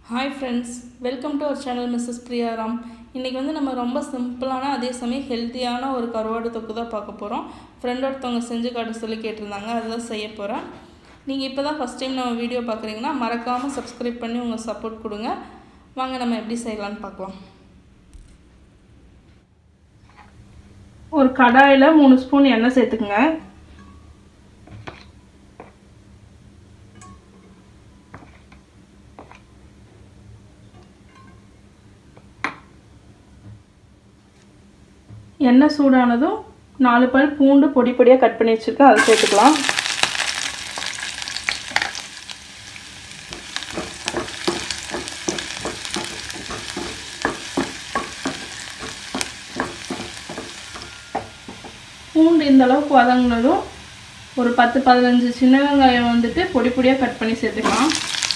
hi friends welcome to our channel Mrs Priyaram இன்றைக்கி வந்து நம்ம ரொம்ப சிம்பிளான அதே சமயம் ஹெல்த்தியான ஒரு கருவாடு தொக்கு தான் பார்க்க போகிறோம் ஃப்ரெண்ட் ஒருத்தவங்க செஞ்சு காட்ட சொல்லி கேட்டிருந்தாங்க அதுதான் செய்ய போகிறேன் நீங்கள் இப்போ தான் ஃபஸ்ட் டைம் நம்ம வீடியோ பார்க்குறீங்கன்னா மறக்காமல் சப்ஸ்கிரைப் பண்ணி உங்கள் சப்போர்ட் கொடுங்க வாங்க நம்ம எப்படி செய்யலான்னு பார்க்கலாம் ஒரு கடாயில் மூணு ஸ்பூன் எண்ணெய் சேர்த்துக்குங்க எண்ணெய் சூடானதும் நாலு பல் பூண்டு பொடி பொடியாக கட் பண்ணி வச்சுருக்கேன் அதை சேர்த்துக்கலாம் பூண்டு இந்த அளவுக்கு வதங்கினதும் ஒரு பத்து பதினஞ்சு சின்ன வெங்காயம் வந்துட்டு பொடி பொடியாக கட் பண்ணி சேர்த்துக்கலாம்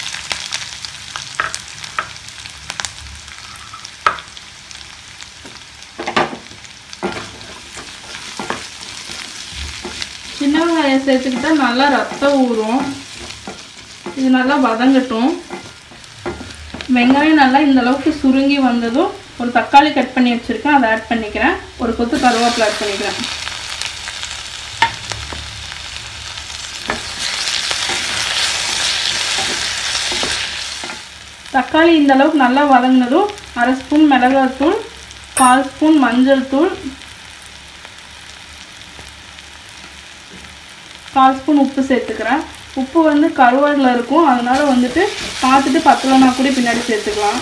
சின்ன வெங்காயம் சேர்த்துக்கிட்டா நல்லா ரத்தம் ஊறும் இது நல்லா வதங்கட்டும் வெங்காயம் நல்லா இந்த அளவுக்கு சுருங்கி வந்ததும் ஒரு தக்காளி கட் பண்ணி வச்சுருக்கேன் அதை ஆட் பண்ணிக்கிறேன் ஒரு கொத்து கருவேப்பிலை ஆட் பண்ணிக்கிறேன் தக்காளி இந்த அளவுக்கு நல்லா வதங்கினதும் அரை ஸ்பூன் மிளகாத்தூள் கால் ஸ்பூன் மஞ்சள் தூள் கால் ஸ்பூன் உப்பு சேர்த்துக்கிறேன் உப்பு வந்து கருவாடில் இருக்கும் அதனால வந்துட்டு பார்த்துட்டு பத்தலைனா கூட பின்னாடி சேர்த்துக்கலாம்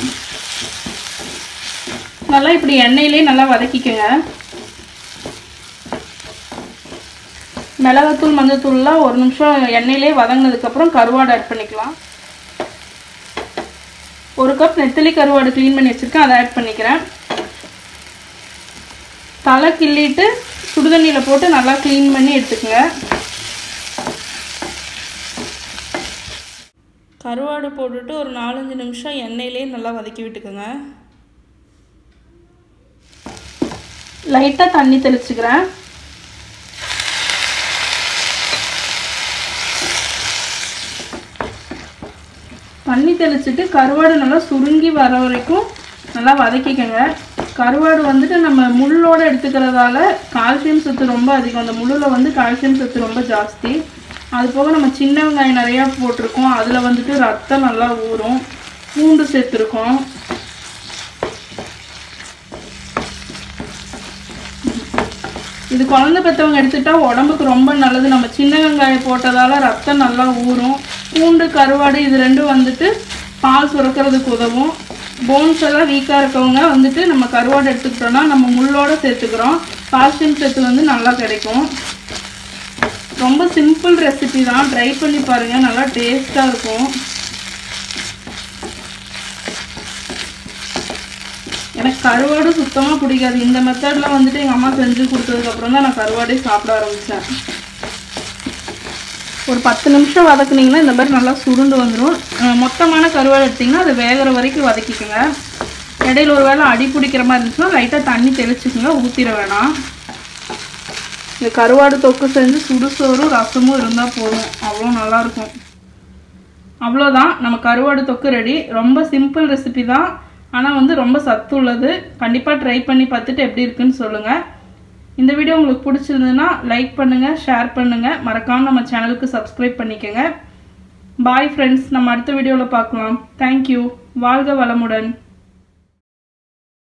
நல்லா இப்படி எண்ணெயிலே நல்லா வதக்கிக்கோங்க மிளகாத்தூள் மஞ்சத்தூள்லாம் ஒரு நிமிஷம் எண்ணெயிலே வதங்கினதுக்கப்புறம் கருவாடு ஆட் பண்ணிக்கலாம் ஒரு கப் நெத்தலி கருவாடு க்ளீன் பண்ணி வச்சுருக்கேன் அதை ஆட் பண்ணிக்கிறேன் தலை கிள்ளிட்டு சுடுதண்ணியில் போட்டு நல்லா க்ளீன் பண்ணி எடுத்துக்கோங்க கருவாடு போட்டுட்டு ஒரு நாலஞ்சு நிமிஷம் எண்ணெயிலே நல்லா வதக்கி விட்டுக்கோங்க லைட்டாக தண்ணி தெளிச்சுக்கிறேன் தண்ணி தெளிச்சுட்டு கருவாடு நல்லா சுருங்கி வர வரைக்கும் நல்லா வதக்கிக்கோங்க கருவாடு வந்துட்டு நம்ம முள்ளோடு எடுத்துக்கிறதால கால்சியம் சத்து ரொம்ப அதிகம் அந்த முள்ளில் வந்து கால்சியம் சத்து ரொம்ப ஜாஸ்தி அது போக நம்ம சின்ன வெங்காயம் நிறையா போட்டிருக்கோம் அதில் வந்துட்டு ரத்தம் நல்லா ஊறும் பூண்டு சேர்த்துருக்கோம் இது குழந்தை பெற்றவங்க எடுத்துட்டா உடம்புக்கு ரொம்ப நல்லது நம்ம சின்ன வெங்காயம் போட்டதால ரத்தம் நல்லா ஊறும் பூண்டு கருவாடு இது ரெண்டும் வந்துட்டு பால் சுரக்கிறதுக்கு உதவும் போன்ஸ் எல்லாம் வீக்காக இருக்கவங்க வந்துட்டு நம்ம கருவாடு எடுத்துக்கிட்டோம்னா நம்ம முள்ளோட சேர்த்துக்கிறோம் கால்சியம் சத்து வந்து நல்லா கிடைக்கும் ரொம்ப சிம்பிள் ரெசிபி தான் ட்ரை பண்ணி பாருங்கள் நல்லா டேஸ்ட்டாக இருக்கும் எனக்கு கருவாடு சுத்தமாக பிடிக்காது இந்த மெத்தடில் வந்துட்டு எங்கள் அம்மா செஞ்சு கொடுத்ததுக்கப்புறம் தான் நான் கருவாடே சாப்பிட ஆரம்பித்தேன் ஒரு பத்து நிமிஷம் வதக்குனீங்கன்னா இந்த மாதிரி நல்லா சுருண்டு வந்துடும் மொத்தமான கருவாடு எடுத்திங்கன்னா அது வேகிற வரைக்கும் வதக்கிக்கோங்க இடையில ஒரு வேளை அடி பிடிக்கிற மாதிரி இருந்துச்சுன்னா லைட்டாக தண்ணி தெளிச்சுக்கோங்க ஊற்றிட வேணாம் இந்த கருவாடு தொக்கு செஞ்சு சுடுசோறும் ரசமும் இருந்தால் போதும் அவ்வளோ நல்லாயிருக்கும் அவ்வளோதான் நம்ம கருவாடு தொக்கு ரெடி ரொம்ப சிம்பிள் ரெசிபி தான் ஆனால் வந்து ரொம்ப சத்து உள்ளது கண்டிப்பாக ட்ரை பண்ணி பார்த்துட்டு எப்படி இருக்குன்னு சொல்லுங்கள் இந்த வீடியோ உங்களுக்கு பிடிச்சிருந்ததுன்னா லைக் பண்ணுங்கள் ஷேர் பண்ணுங்கள் மறக்காமல் நம்ம சேனலுக்கு சப்ஸ்கிரைப் பண்ணிக்கோங்க பாய் ஃப்ரெண்ட்ஸ் நம்ம அடுத்த வீடியோவில் பார்க்கலாம் தேங்க்யூ வாழ்க வளமுடன்